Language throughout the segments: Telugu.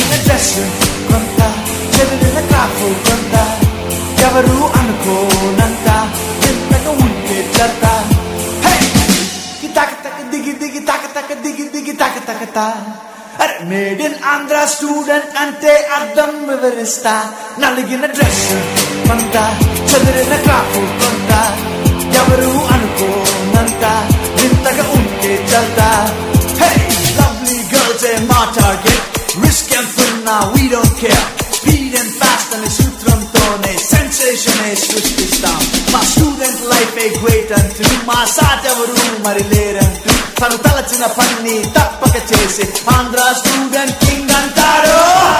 నలిగిన డ్రెస్ కొంత చెదిరిన క్రాఫ్ కొంత ఎవరు అనుకోనంత ఎంతగా ఉంటే చెత్త హే! కి తక తక దిగి దిగి తక తక దిగి దిగి తక తక తా అరే మేడ్ ఇన్ ఆంధ్ర స్టూడెంట్ అంటే అర్థం వివరిస్తా నలిగిన డ్రెస్ కొంత చెదిరిన క్రాఫ్ కొంత ఎవరు అనుకోనంత వింతగా ఉంటే చల్తా హే లవ్లీ గర్ల్స్ ఏ మా టార్గెట్ రిస్క్ ఎంతున్నా we don't care speed and fast అనే సూత్రంతోనే సెన్సేషన్ సృష్టిస్తాం మా స్టూడెంట్ లైఫ్ ఏ గ్రేట్ అంటూ మా సాటెవరు మరి లేరంటూ తను తలచిన పని తప్పక చేసి ఆంధ్ర స్టూడెంట్ కింగ్ అంటారు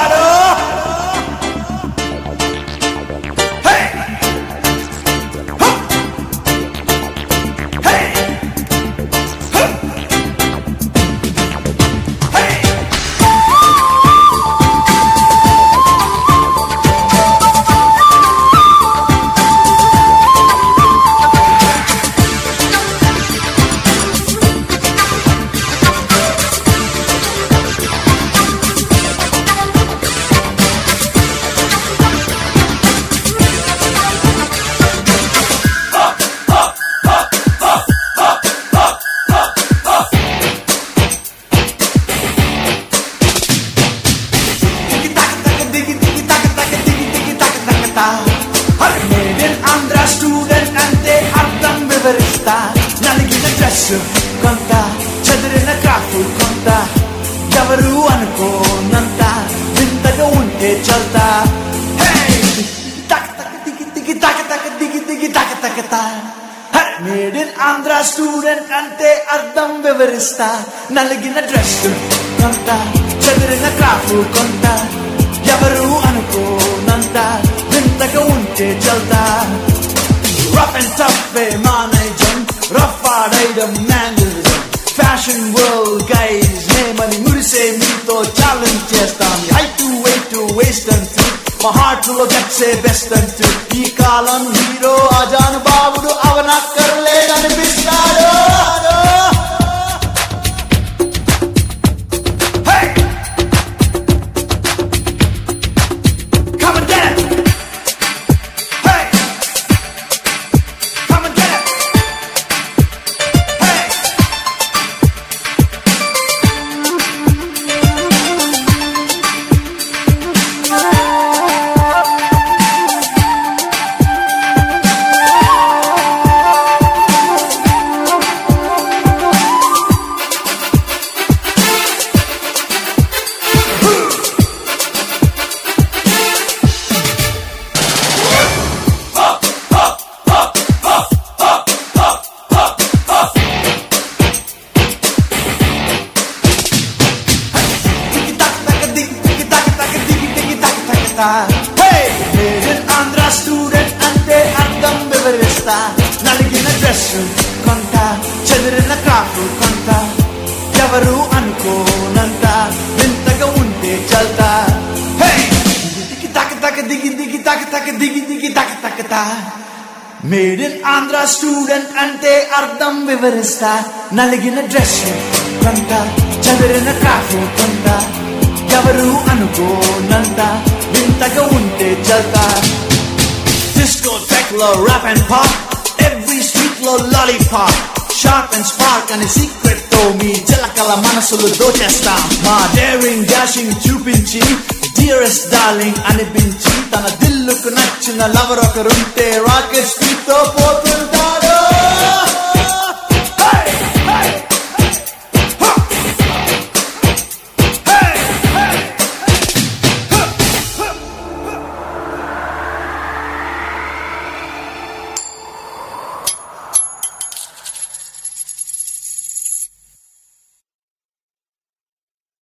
Hey! Huh! Hey! Huh! Hey! Digi taka taka digi digi taka taka digi digi taka taka ta her made in Andhra student అంటే అర్థం వివరిస్తా నలిగిన డ్రెస్ కొంత చదిరిన క్రాఫ్ కొంత ఎవరు అనుకోనంత వింతగా ఉంటే చల్తా హే తక తక దిగి దిగి తక తక దిగి దిగి తక తక తా her made in Andhra student అంటే అర్థం వివరిస్తా నలిగిన డ్రెస్ కొంత చదిరిన క్రాఫ్ కొంత ఎవరు అనుకోనంత వింతగా ఉంటే చల్తా రఫ్ అండ్ టఫ్ మా నైజం రఫ్ ఆడైడం మ్యాంగలిజం ఫ్యాషన్ వరల్డ్ గైజ్ నేమని మురిసే మీతో ఛాలెంజ్ చేస్తాం హైట్ వెయిట్ వేస్ట్ అంటూ మా హార్ట్ లో గట్సే బెస్ట్ అంటూ ఈ కాలం హీరో అజాను బాబుడు అవనక్కర్లేదనిపిస్తాడు Hey! Come and get it! Hey! Come and get it! Hey! Tiki taka taka digi tiki taka taka digi digi taka taka ta. Hey, నేను ఆంధ్ర స్టూడెంట్ అంటే అర్థం వివరిస్తా నలిగిన డ్రెస్ కొంత చెదిరిన క్రాఫ్ కొంత ఎవరు అనుకోనంత వింతగా ఉంటే చల్తా హే దిగి తక తక దిగి దిగి తక తక దిగి దిగి తక తక తా మేడ్ ఇన్ ఆంధ్ర స్టూడెంట్ అంటే అర్థం వివరిస్తా నలిగిన డ్రెస్ కొంత చదిరిన క్రాఫ్ కొంత ఎవరు అనుకోనంత వింతగా ఉంటే చల్తా డిస్కో టెక్ లో rap and pop every street లో లాలీపాప్ షార్ప్ అండ్ స్పార్క్ అనే సీక్రెట్ తో మీ జలకల మనసులు దోచేస్తాం మా డేరింగ్ డాషింగ్ చూపించి డియరెస్ట్ డార్లింగ్ అనిపించి తన దిల్లుకు నచ్చిన లవర్ ఒకరుంటే రాకెట్ స్పీడ్ తో పోతుంటారు